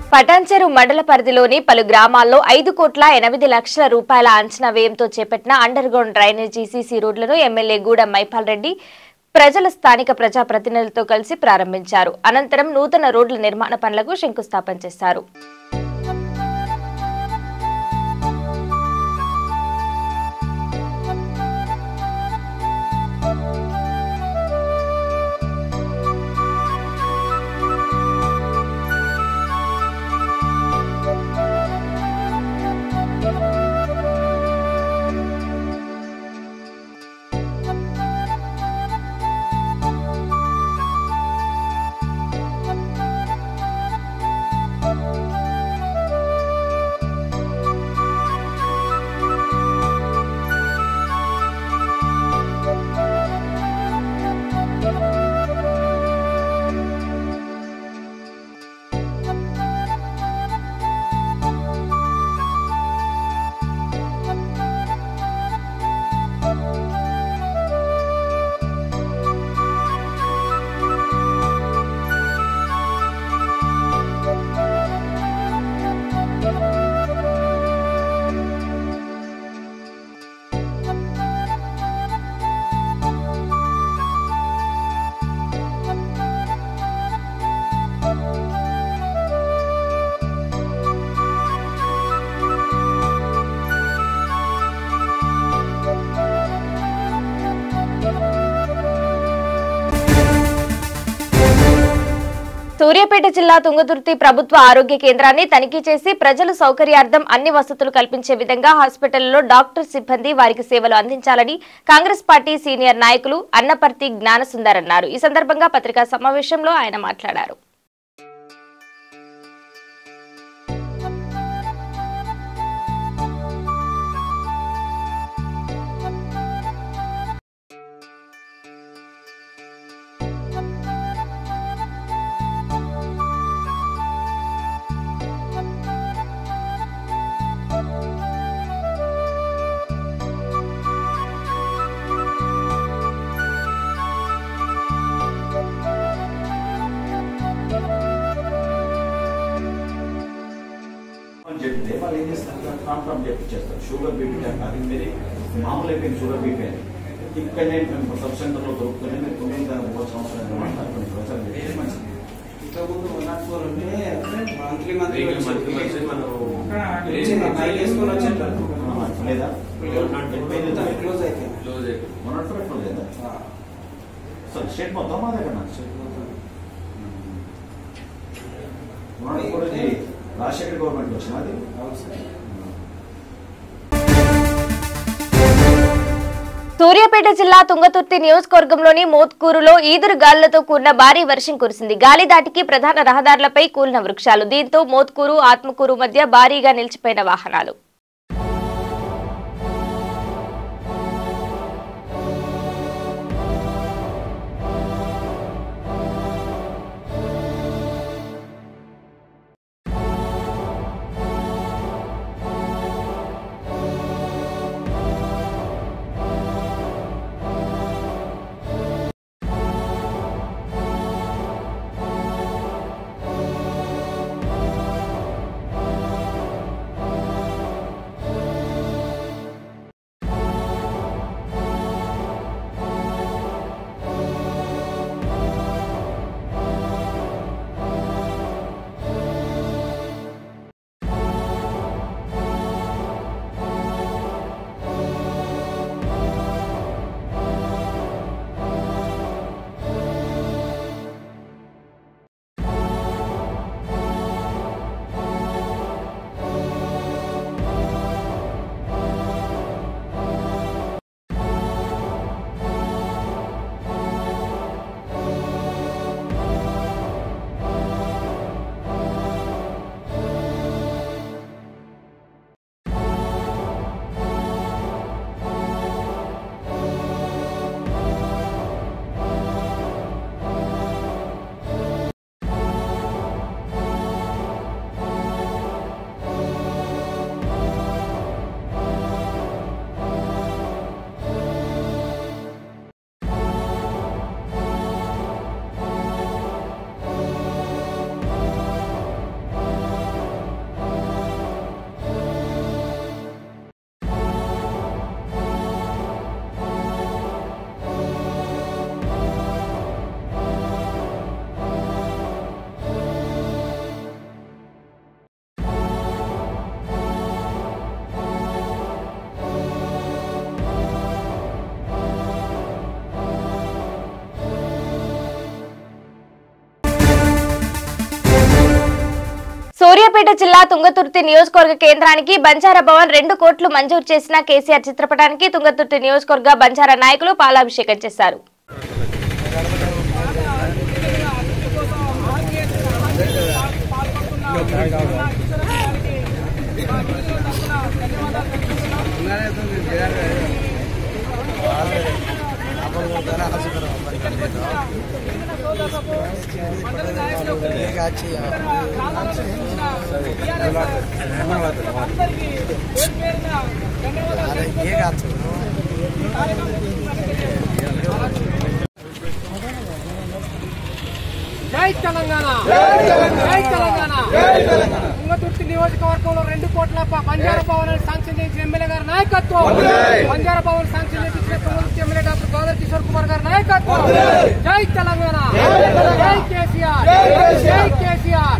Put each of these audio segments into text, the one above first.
పటాన్చెరు మండల పరిధిలోని పలు గ్రామాల్లో ఐదు కోట్ల ఎనిమిది లక్షల రూపాయల అంచనా వ్యయంతో చేపట్టిన అండర్ గ్రౌండ్ డ్రైనేజీ సీసీ రోడ్లను ఎమ్మెల్యే గూడెం మైపాల్ రెడ్డి ప్రజల స్థానిక ప్రజాప్రతినిధులతో కలిసి ప్రారంభించారు అనంతరం నూతన రోడ్ల నిర్మాణ పనులకు శంకుస్థాపన చేశారు సూర్యాపేట జిల్లా తుంగతుర్తి ప్రభుత్వ ఆరోగ్య కేంద్రాన్ని తనిఖీ చేసి ప్రజల సౌకర్యార్థం అన్ని వసతులు కల్పించే విధంగా హాస్పిటల్లో డాక్టర్ సిబ్బంది వారికి సేవలు అందించాలని కాంగ్రెస్ పార్టీ సీనియర్ నాయకులు అన్నపర్తి జ్ఞానసుందర్ అన్నారు ఈ సందర్భంగా పత్రికా సమావేశంలో ఆయన మాట్లాడారు అని చెప్తే వాళ్ళు ఏం చేస్తారు కాన్ఫర్మ్ చేపించేస్తారు షుగర్ బీపీ అది మీది మామూలు అయిపోయింది షుగర్ బీపీ అని ఇక్కడనే మేము సబ్ సెంటర్లో దొరుకుతుంది మీరు తొమ్మిది దాని మూడు సంవత్సరాలు మాట్లాడుకుని కొన్ని ప్రచారం చేస్తే మంచిది ఇంతకుముందు వన్ నాట్ ఫోర్ ఉంటే monthly monthly weekly monthly monthly మనం నైట్ వేసుకొని వచ్చేటట్టు ఆ, లేదా క్లోజ్ అయితే క్లోజ్ అయిపోయింది మొన్నట్టు లేదా సరే స్టేట్ మొత్తం మా దగ్గర మొన్నటి కూడా ఇది రాజశేఖర్ గవర్నమెంట్ వచ్చినది సూర్యాపేట జిల్లా తుంగతుర్తి నియోజకవర్గంలోని మోత్కూరులో ఈదురు గాలులతో కూడిన భారీ వర్షం కురిసింది గాలి దాటికి ప్రధాన రహదారులపై కూలిన వృక్షాలు దీంతో మోత్కూరు ఆత్మకూరు మధ్య భారీగా నిలిచిపోయిన వాహనాలు సూర్యాపేట జిల్లా తుంగతుర్తి నియోజకవర్గ కేంద్రానికి బంజారా భవన్ రెండు కోట్లు మంజూరు చేసిన కేసీఆర్ చిత్రపటానికి తుంగతుర్తి నియోజకవర్గ బంజారా నాయకులు పాలాభిషేకం చేశారు జై తెలంగాణ జై తెలంగాణ తుంగతుర్తి నియోజకవర్గంలో రెండు కోట్ల ప- బంజారా భవన్ శాంక్షన్ చేసిన ఎమ్మెల్యే గారి నాయకత్వం బంజారా భవన్ శాంక్షన్ చేసిన తుంగతుర్తి ఎమ్మెల్యే డాక్టర్ గోదర్ కిషోర్ కుమార్ గారి నాయకత్వం జై తెలంగాణ జై కేసీఆర్ జై కేసీఆర్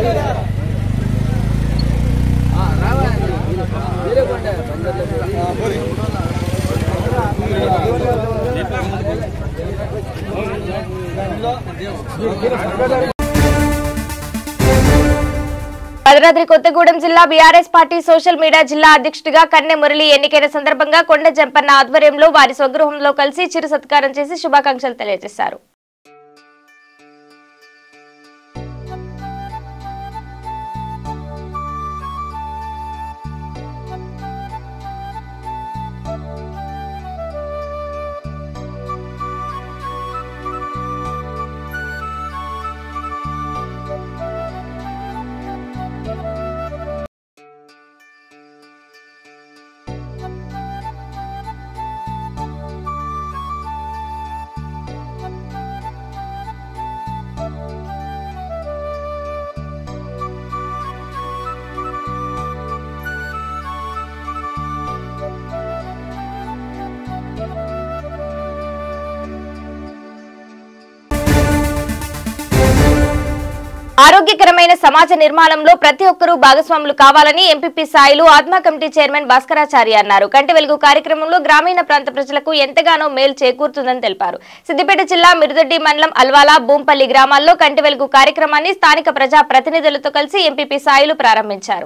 భద్రాద్రి కొత్తగూడెం జిల్లా బీఆర్ఎస్ పార్టీ సోషల్ మీడియా జిల్లా అధ్యక్షుడిగా కన్నె మురళి ఎన్నికైన సందర్భంగా కొండ జంపన్న ఆధ్వర్యంలో వారి స్వగృహంలో కలిసి చిరు సత్కారం చేసి శుభాకాంక్షలు తెలియజేశారు ఆరోగ్యకరమైన సమాజ నిర్మాణంలో ప్రతి ఒక్కరూ భాగస్వాములు కావాలని ఎంపీపీ సాయిలు ఆత్మ కమిటీ చైర్మన్ భాస్కరాచారి అన్నారు కంటి వెలుగు కార్యక్రమంలో గ్రామీణ ప్రాంత ప్రజలకు ఎంతగానో మేలు చేకూరుతుందని తెలిపారు సిద్దిపేట జిల్లా మిరుదొడ్డి మండలం అల్వాల బూంపల్లి గ్రామాల్లో కంటి వెలుగు కార్యక్రమాన్ని స్థానిక ప్రజా ప్రతినిధులతో కలిసి ఎంపీపీ సాయిలు ప్రారంభించారు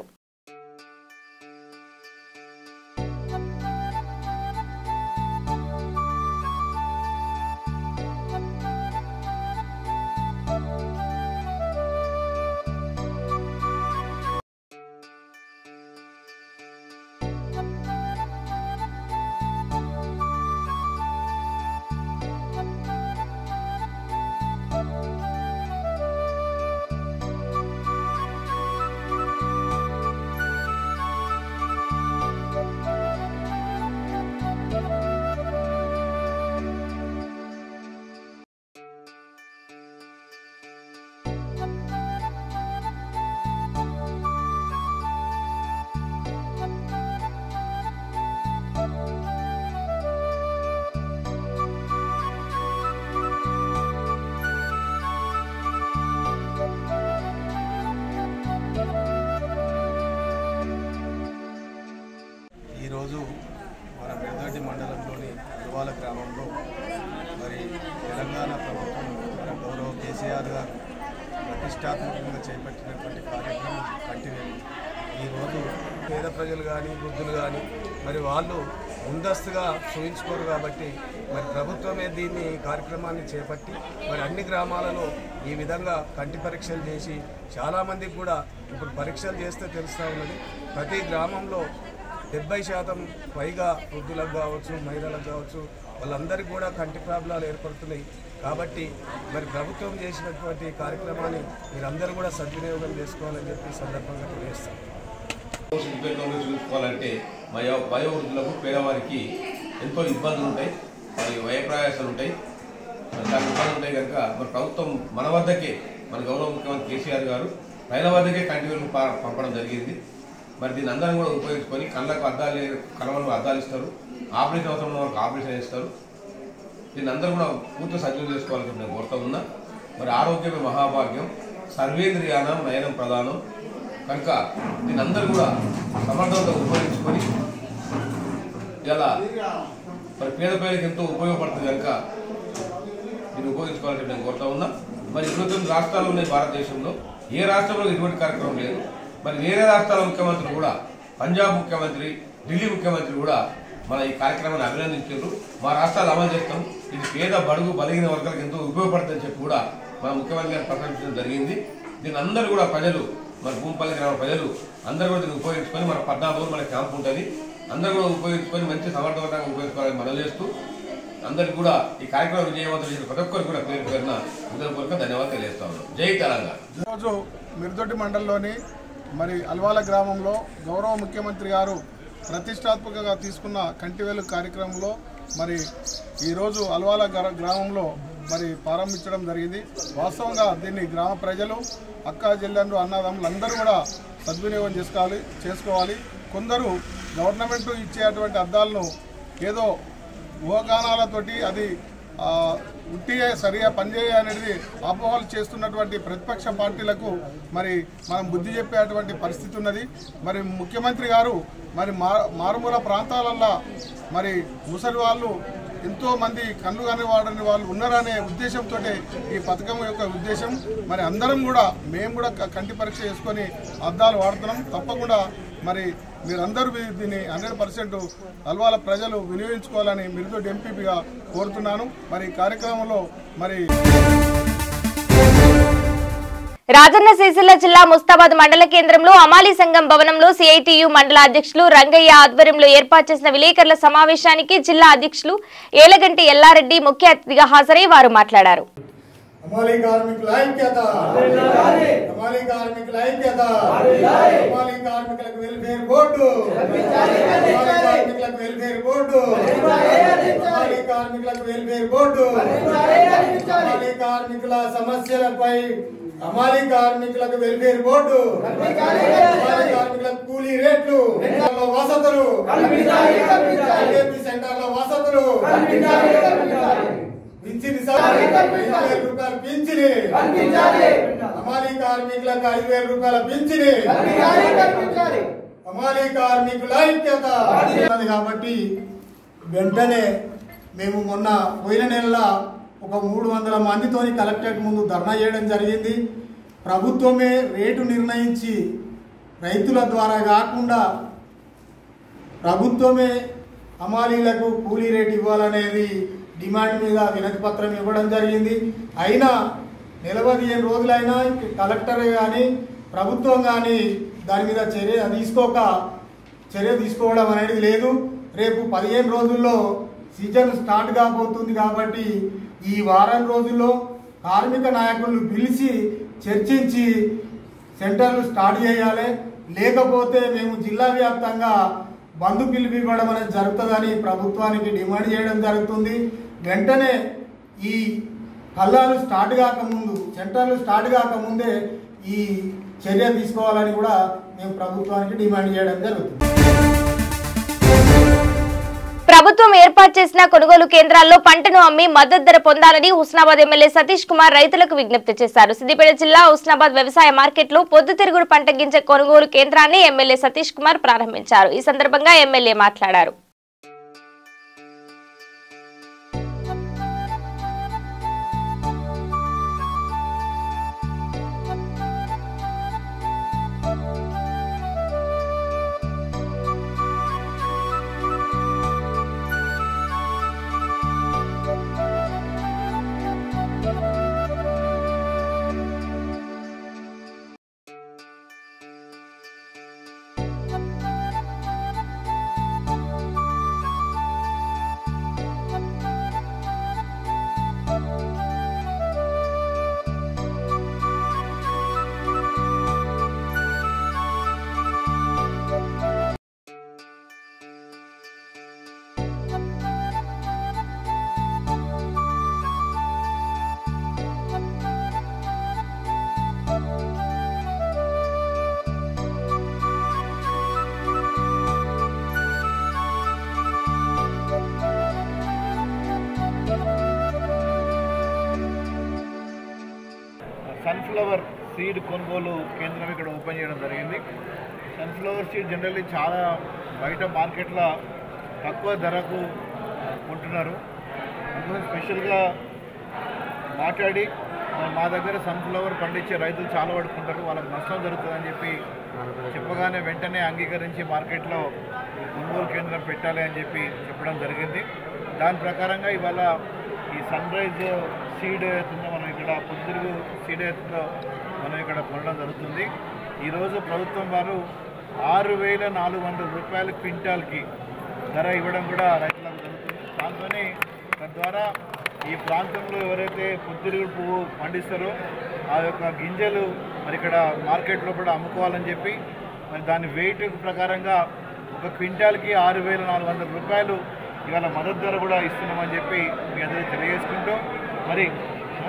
ఈరోజు మన పెద్దటి మండలంలోని దువాల గ్రామంలో మరి తెలంగాణ ప్రభుత్వం మన గౌరవ కేసీఆర్ గారు ప్రతిష్టాత్మకంగా చేపట్టినటువంటి కార్యక్రమం కంటివేలు ఈరోజు పేద ప్రజలు కానీ వృద్ధులు కానీ మరి వాళ్ళు ముందస్తుగా చూయించుకోరు కాబట్టి మరి ప్రభుత్వమే దీన్ని ఈ కార్యక్రమాన్ని చేపట్టి మరి అన్ని గ్రామాలలో ఈ విధంగా కంటి పరీక్షలు చేసి చాలామందికి కూడా ఇప్పుడు పరీక్షలు చేస్తే తెలుస్తూ ఉన్నది ప్రతి గ్రామంలో డెబ్బై శాతం పైగా వృద్ధులకు కావచ్చు మహిళలకు కావచ్చు వాళ్ళందరికీ కూడా కంటి ప్రాబ్లాలు ఏర్పడుతున్నాయి కాబట్టి మరి ప్రభుత్వం చేసినటువంటి కార్యక్రమాన్ని మీరందరూ కూడా సద్వినియోగం చేసుకోవాలని చెప్పి ఈ సందర్భంగా తెలియజేస్తాం ఉపయోగంలో చూసుకోవాలంటే వయో వయోవృద్ధులకు పేదవారికి ఎంతో ఇబ్బందులు ఉంటాయి మరి వ్యయప్రయాసాలు ఉంటాయి మరి దాని ఇబ్బందులు ఉంటాయి కనుక మరి ప్రభుత్వం మన వద్దకే మన గౌరవ ముఖ్యమంత్రి కేసీఆర్ గారు ప్రజల వద్దకే కంటి వెలుగు ప- పంపడం జరిగింది మరి దీన్ని అందరం కూడా ఉపయోగించుకొని కళ్ళకు అద్దాలు కళ్ళకు అద్దాలు ఇస్తారు ఆపరేషన్ అవసరం ఉన్న వాళ్ళకి ఆపరేషన్ చేస్తారు దీన్ని అందరూ కూడా పూర్తి సద్వినియోగం చేసుకోవాలని చెప్పి నేను కోరుతా ఉన్నా మరి ఆరోగ్యమే మహాభాగ్యం సర్వేంద్రియానం నయనం ప్రధానం కనుక దీన్ని అందరూ కూడా సమర్థంగా ఉపయోగించుకొని ఇలా మరి పేద పేదలకు ఎంతో ఉపయోగపడుతుంది కనుక దీన్ని ఉపయోగించుకోవాలని చెప్పి నేను కోరుతా ఉన్నా మరి ఇరవై తొమ్మిది రాష్ట్రాలు ఉన్నాయి భారతదేశంలో ఏ రాష్ట్రంలో ఇటువంటి కార్యక్రమం లేదు మరి వేరే రాష్ట్రాల ముఖ్యమంత్రులు కూడా పంజాబ్ ముఖ్యమంత్రి ఢిల్లీ ముఖ్యమంత్రి కూడా మన ఈ కార్యక్రమాన్ని అభినందించారు మా రాష్ట్రాలు అమలు చేస్తాం ఇది పేద బడుగు బలహీన వర్గాలకు ఎంతో ఉపయోగపడుతుందని చెప్పి కూడా మన ముఖ్యమంత్రి గారు ప్రకటించడం జరిగింది దీన్ని అందరూ కూడా ప్రజలు మన భూమిపల్లి గ్రామ ప్రజలు అందరూ కూడా దీన్ని ఉపయోగించుకొని మన పద్నాలుగు రోజులు మన క్యాంప్ ఉంటుంది అందరూ కూడా ఉపయోగించుకొని మంచి సమర్థవంతంగా ఉపయోగించుకోవాలని మనం చేస్తూ అందరికి కూడా ఈ కార్యక్రమం విజయవంతం చేసిన ప్రతి ఒక్కరికి కూడా పేరు పేరున హృదయపూర్వక ధన్యవాదాలు తెలియజేస్తా ఉన్నాం జై తెలంగాణ ఈరోజు మిర్దొడ్డి మండలంలోని మరి అల్వాల గ్రామంలో గౌరవ ముఖ్యమంత్రి గారు ప్రతిష్టాత్మకంగా తీసుకున్న కంటివేలు కార్యక్రమంలో మరి ఈరోజు అల్వాల గ్రా- గ్రామంలో మరి ప్రారంభించడం జరిగింది వాస్తవంగా దీన్ని గ్రామ ప్రజలు అక్క చెల్లెండ్రు అన్నదమ్ములు అందరూ కూడా సద్వినియోగం చేసుకోవాలి చేసుకోవాలి కొందరు గవర్నమెంట్ ఇచ్చేటువంటి అద్దాలను ఏదో ఊహగానాలతోటి అది ఆ, ఉట్టిగా సరిగా పనిచేయ అనేది అపోహలు చేస్తున్నటువంటి ప్రతిపక్ష పార్టీలకు మరి మనం బుద్ధి చెప్పేటువంటి పరిస్థితి ఉన్నది మరి ముఖ్యమంత్రి గారు మరి మా మారుమూల ప్రాంతాలల్లో మరి ముసలి వాళ్ళు ఎంతో మంది కళ్ళు కాని వాడని వాళ్ళు ఉన్నారనే ఉద్దేశంతో ఈ పథకం యొక్క ఉద్దేశం మరి అందరం కూడా మేము కూడా క- కంటి పరీక్ష చేసుకొని అద్దాలు వాడుతున్నాం తప్పకుండా మరి మీరందరూ వీ- దీన్ని హండ్రెడ్ పర్సెంట్ అల్వాల ప్రజలు వినియోగించుకోవాలని మిరుదొడ్డి ఎంపీపీగా కోరుతున్నాను మరి ఈ కార్యక్రమంలో మరి రాజన్న సిరిసిల్ల జిల్లా ముస్తాబాద్ మండల కేంద్రంలో అమాలి సంఘం భవనంలో సిఐటియు మండల అధ్యక్షులు రంగయ్య ఆధ్వర్యంలో ఏర్పాటు చేసిన విలేకరుల సమావేశానికి జిల్లా అధ్యక్షులు ఏలగంటి ఎల్లారెడ్డి ముఖ్య అతిథిగా హాజరై వారు మాట్లాడారు హమాలి కార్మికుల ఐక్యత హమాలి కార్మికుల ఐక్యత హమాలి కార్మికులకు వెల్ఫేర్ బోర్డు హమాలి కార్మికులకు వెల్ఫేర్ బోర్డు హమాలి కార్మికులకు వెల్ఫేర్ బోర్డు హమాలి కార్మికుల సమస్యలపై హమాలి కార్మికులకు వెల్ఫేర్ బోర్డు హమాలి కార్మికులకు కూలీ రేట్లు సెంటర్లో వసతులు ఐఏపీ సెంటర్లో వసతులు పింఛని సార్ ఐదు వేల రూపాయలు పింఛని హమాలీ కార్మికులకు ఐదు వేల రూపాయల పింఛని హమాలీ కార్మికుల ఐక్యత ఉన్నది కాబట్టి వెంటనే మేము మొన్న పోయిన నెలలో ఒక మూడు వందల మందితోని కలెక్టరేట్ ముందు ధర్నా చేయడం జరిగింది ప్రభుత్వమే రేటు నిర్ణయించి రైతుల ద్వారా కాకుండా ప్రభుత్వమే హమాలీలకు కూలీ రేట్ ఇవ్వాలనేది డిమాండ్ మీద వినతి పత్రం ఇవ్వడం జరిగింది అయినా నెల పదిహేను రోజులైనా కలెక్టర్ కానీ ప్రభుత్వం కానీ దాని మీద చర్య తీసుకోక చర్య తీసుకోవడం అనేది లేదు రేపు పదిహేను రోజుల్లో సీజన్ స్టార్ట్ కాబోతుంది కాబట్టి ఈ వారం రోజుల్లో కార్మిక నాయకులను పిలిచి చర్చించి సెంటర్లు స్టార్ట్ చేయాలి లేకపోతే మేము జిల్లా వ్యాప్తంగా బంధు పిలుపు ఇవ్వడం అనేది జరుగుతుందని ప్రభుత్వానికి డిమాండ్ చేయడం జరుగుతుంది వెంటనే ఈ కళ్ళాలు స్టార్ట్ కాకముందు సెంటర్లు స్టార్ట్ కాకముందే ఈ చర్య తీసుకోవాలని కూడా మేము ప్రభుత్వానికి డిమాండ్ చేయడం జరుగుతుంది ప్రభుత్వం ఏర్పాటు చేసిన కొనుగోలు కేంద్రాల్లో పంటను అమ్మి మద్దతు ధర పొందాలని హుస్నాబాద్ ఎమ్మెల్యే సతీష్ కుమార్ రైతులకు విజ్ఞప్తి చేశారు సిద్దిపేట జిల్లా హుస్నాబాద్ వ్యవసాయ మార్కెట్లో పొద్దుతిరుగుడు పంట గింజ కొనుగోలు కేంద్రాన్ని ఎమ్మెల్యే సతీష్ కుమార్ ప్రారంభించారు ఈ సందర్భంగా ఎమ్మెల్యే మాట్లాడారు సన్ఫ్లవర్ సీడ్ కొనుగోలు కేంద్రం ఇక్కడ ఓపెన్ చేయడం జరిగింది సన్ఫ్లవర్ సీడ్ జనరల్లీ చాలా బయట మార్కెట్లో తక్కువ ధరకు కొంటున్నారు అందుకని స్పెషల్గా మాట్లాడి మరి మా దగ్గర సన్ఫ్లవర్ పండించే రైతులు చాలా పడుకుంటారు వాళ్ళకి నష్టం జరుగుతుందని చెప్పి చెప్పగానే వెంటనే అంగీకరించి మార్కెట్లో కొనుగోలు కేంద్రం పెట్టాలి అని చెప్పి చెప్పడం జరిగింది దాని ప్రకారంగా ఇవాళ ఈ సన్ రైజ్ సీడ్ అవుతుందో మనం ఇక్కడ పొద్దురుగు సీడ్ అవుతుందో మనం ఇక్కడ కొనడం జరుగుతుంది ఈరోజు ప్రభుత్వం వారు ఆరు వేల నాలుగు వందల రూపాయల క్వింటాల్కి ధర ఇవ్వడం కూడా రైతులకు జరుగుతుంది దాంతోనే తద్వారా ఈ ప్రాంతంలో ఎవరైతే పొద్దురుగు పువ్వు పండిస్తారో ఆ యొక్క గింజలు మరి ఇక్కడ మార్కెట్లో కూడా అమ్ముకోవాలని చెప్పి మరి దాని వెయిట్ ప్రకారంగా ఒక క్వింటాల్కి ఆరు వేల నాలుగు వందల రూపాయలు ఇవాళ మద్దతు ధర కూడా ఇస్తున్నామని చెప్పి మీ అందరికీ తెలియజేసుకుంటూ మరి ఆ,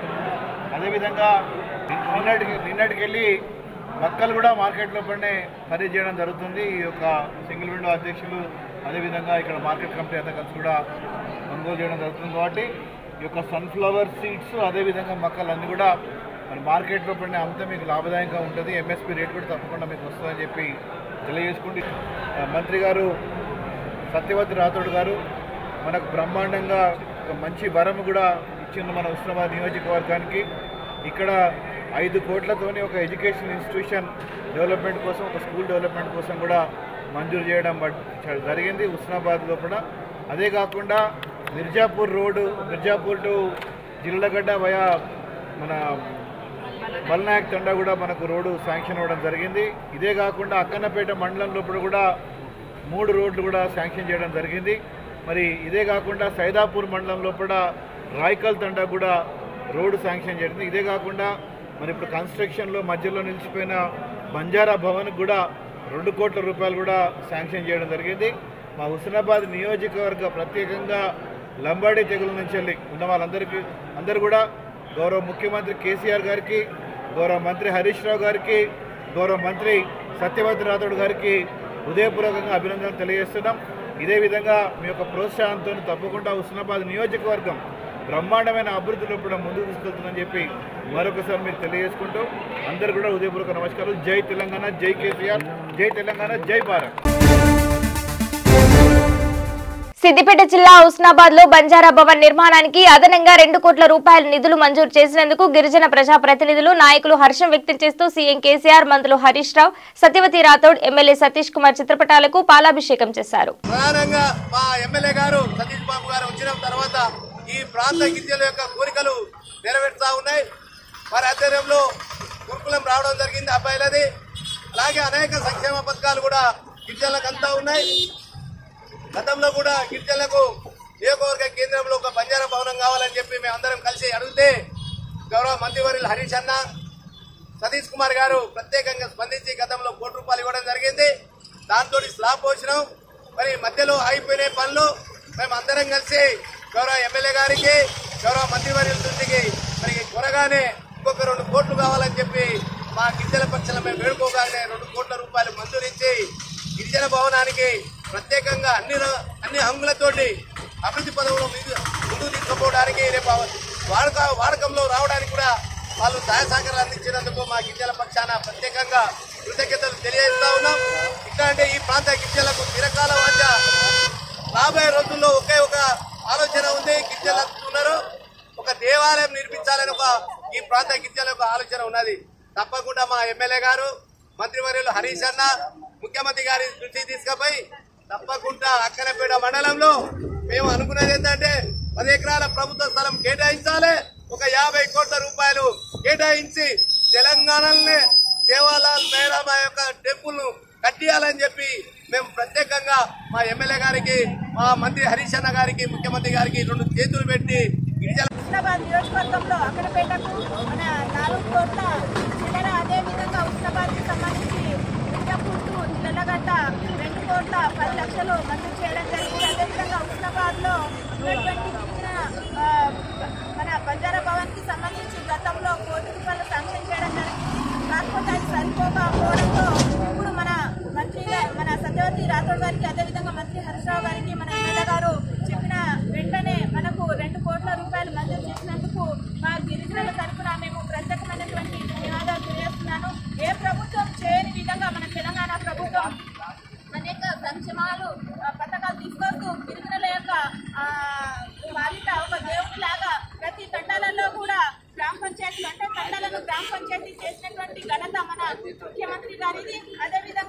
అదేవిధంగా నిన్నటికి నిన్నటికి వెళ్ళి మక్కలు కూడా మార్కెట్లో పడినే ఖరీదు చేయడం జరుగుతుంది ఈ యొక్క సింగిల్ విండో అధ్యక్షులు అదేవిధంగా ఇక్కడ మార్కెట్ కమిటీ అంతా కలిసి కూడా కొనుగోలు చేయడం జరుగుతుంది కాబట్టి ఈ యొక్క సన్ఫ్లవర్ సీడ్స్ అదేవిధంగా మక్కలు అన్నీ కూడా మరి మార్కెట్లో పడిన అంతా మీకు లాభదాయకంగా ఉంటుంది ఎంఎస్పీ రేట్ కూడా తప్పకుండా మీకు వస్తుందని చెప్పి తెలియజేసుకుంటూ ఆ, మంత్రి గారు సత్యవతి రాథోడ్ గారు మనకు బ్రహ్మాండంగా ఒక మంచి వరం కూడా ఇచ్చింది మన ఉస్మానాబాద్ నియోజకవర్గానికి ఇక్కడ ఐదు కోట్లతోని ఒక ఎడ్యుకేషన్ ఇన్స్టిట్యూషన్ డెవలప్మెంట్ కోసం ఒక స్కూల్ డెవలప్మెంట్ కోసం కూడా మంజూరు చేయడం బట్- చ- జరిగింది ఉస్మానాబాద్ లోపల అదే కాకుండా Mirzapur road Mirzapur to Jillagadda via మన బల్నాయక్ తండా కూడా మనకు రోడ్డు శాంక్షన్ అవ్వడం జరిగింది ఇదే కాకుండా అక్కన్నపేట మండలం లోపల కూడా మూడు రోడ్లు కూడా శాంక్షన్ చేయడం జరిగింది మరి ఇదే కాకుండా సైదాపూర్ మండలం లోపల రాయకల్ తండా కూడా రోడ్డు శాంక్షన్ చేసింది ఇదే కాకుండా మరి ఇప్పుడు కన్స్ట్రక్షన్లో మధ్యలో నిలిచిపోయిన బంజారా భవన్కి కూడా రెండు కోట్ల రూపాయలు కూడా శాంక్షన్ చేయడం జరిగింది మా హుస్నాబాద్ నియోజకవర్గ ప్రత్యేకంగా లంబాడీ తెగుల నుంచి వెళ్ళి ఉన్న వాళ్ళందరికీ అందరూ కూడా గౌరవ ముఖ్యమంత్రి కేసీఆర్ గారికి గౌరవ మంత్రి హరీష్ రావు గారికి గౌరవ మంత్రి సత్యవతి రాథోడ్ గారికి హృదయపూర్వకంగా అభినందనలు తెలియజేస్తున్నాం ఇదే విధంగా మీ యొక్క ప్రోత్సాహంతో తప్పకుండా హుస్నాబాద్ నియోజకవర్గం బ్రహ్మాండమైన అభివృద్ధిలో కూడా ముందుకు తీసుకెళ్తుందని చెప్పి మరొకసారి మీకు తెలియజేసుకుంటూ అందరు కూడా హృదయపూర్వక నమస్కారాలు జై తెలంగాణ జై కేసీఆర్ జై తెలంగాణ జై భారత్ సిద్దిపేట జిల్లా హుస్నాబాద్ లో బంజారా భవన్ నిర్మాణానికి అదనంగా రెండు కోట్ల రూపాయల నిధులు మంజూరు చేసినందుకు గిరిజన ప్రజా ప్రతినిధులు నాయకులు హర్షం వ్యక్తం చేస్తూ సీఎం కేసీఆర్ మంత్రులు హరీష్ రావు సత్యవతి రాథోడ్ ఎమ్మెల్యే సతీష్ కుమార్ చిత్రపటాలకు పాలాభిషేకం చేశారు ప్రధానంగా మా ఎమ్మెల్యే గారు సతీష్ బాబు గారు వచ్చిన తర్వాత ఈ ప్రాంత గిరిజనుల యొక్క కోరికలు నెరవేరుతా ఉన్నాయి వారి ఆధ్వర్యంలో గురుకులం రావడం జరిగింది అబ్బాయిలది అలాగే అనేక సంక్షేమ పథకాలు కూడా గిరిజనులకు అంతా ఉన్నాయి గతంలో కూడా గిరిజనులకు నియోజకవర్గ కేంద్రంలో ఒక బంజారా భవనం కావాలని చెప్పి మేము అందరం కలిసి అడిగితే గౌరవ మంత్రివర్యులు హరీష్ అన్న సతీష్ కుమార్ గారు ప్రత్యేకంగా స్పందించి గతంలో కోటి రూపాయలు ఇవ్వడం జరిగింది దాంతో స్లాబ్ పోసినాం మరి మధ్యలో ఆగిపోయిన పనులు మేము అందరం కలిసి గౌరవ ఎమ్మెల్యే గారికి గౌరవ మంత్రివర్యుల దృష్టికి మరి త్వరగానే ఇంకొక రెండు కోట్లు కావాలని చెప్పి మా గిరిజన పక్షాల మేము వేడుకోగానే రెండు కోట్ల రూపాయలు మంజూరించి గిరిజన భవనానికి ప్రత్యేకంగా అన్ని ర- అన్ని హంగులతోటి అభివృద్ధి పదవులు ముందు- ముందుకు తీసుకుపోవడానికి రేపు వాడక వాడకంలో రావడానికి కూడా వాళ్ళు సహాయ సహకారాలు అందించినందుకు మా గిరిజన పక్షాన ప్రత్యేకంగా కృతజ్ఞతలు తెలియజేస్తా ఉన్నాం ఇట్లా అంటే ఈ ప్రాంత గిరిజనులకు చిరకాల వాంఛ రాబోయే రోజుల్లో ఒకే ఒక ఆలోచన ఉంది గిరిజనులు ఉన్నారు ఒక దేవాలయం నిర్మించాలని ఒక ఈ ప్రాంత గిరిజనుల యొక్క ఆలోచన ఉన్నది తప్పకుండా మా ఎమ్మెల్యే గారు మంత్రివర్యులు హరీష్ అన్న ముఖ్యమంత్రి గారి దృష్టికి తీసుకుపోయి తప్పకుండా అక్కనపేట మండలంలో మేము అనుకునేది ఏంటంటే పది ఎకరాల ప్రభుత్వ స్థలం కేటాయించాలి ఒక యాభై కోట్ల రూపాయలు కేటాయించి తెలంగాణలోనే సేవాలాల్ మేరా మా యొక్క టెంపుల్ ను కట్టియాలని చెప్పి మేము ప్రత్యేకంగా మా ఎమ్మెల్యే గారికి మా మంత్రి హరీష్ అన్న గారికి ముఖ్యమంత్రి గారికి రెండు చేతులు పెట్టి గిరిజన హుస్నాబాద్ నియోజకవర్గంలో అక్కడపేటకు మన నాలుగు కోట్ల చిల్లర అదేవిధంగా హుస్నాబాద్కి సంబంధించి మిర్జాపూర్కు చిల్లగడ్డ రెండు కోట్ల పది లక్షలు మంజూరు చేయడం జరిగింది అదేవిధంగా హుస్నాబాద్లో ఉన్నటువంటి గిరిజన ఆ, మన బంజారా భవన్కి సంబంధించి గతంలో కోటి రూపాయలు శాంక్షన్ చేయడం జరిగింది కాకపోతే అది సరిపోకపోవడంతో ఇప్పుడు మన మంత్రి గా- మన సత్యవతి రాథోడ్ గారికి అదేవిధంగా మంత్రి హరీష్రావు గారికి మన ఎమ్మెల్యే గారు చెప్పిన వెంటనే మనకు రెండు కోట్ల రూపాయలు మంజూరు చేసినందుకు మా గిరిజనుల తరఫున మేము ప్రత్యేకమైనటువంటి ధన్యవాదాలు తెలియజేస్తున్నాను ఏ ప్రభుత్వం చేయని విధంగా మన తెలంగాణ ప్రభుత్వం అనేక సంక్షేమాలు ఆ, పథకాలు తీసుకొస్తూ గిరిజనుల యొక్క ఆ, పాలిట ఒక దేవుడి లాగా ప్రతి తండాలలో కూడా గ్రామ పంచాయతీ గారిది అదేవిధంగా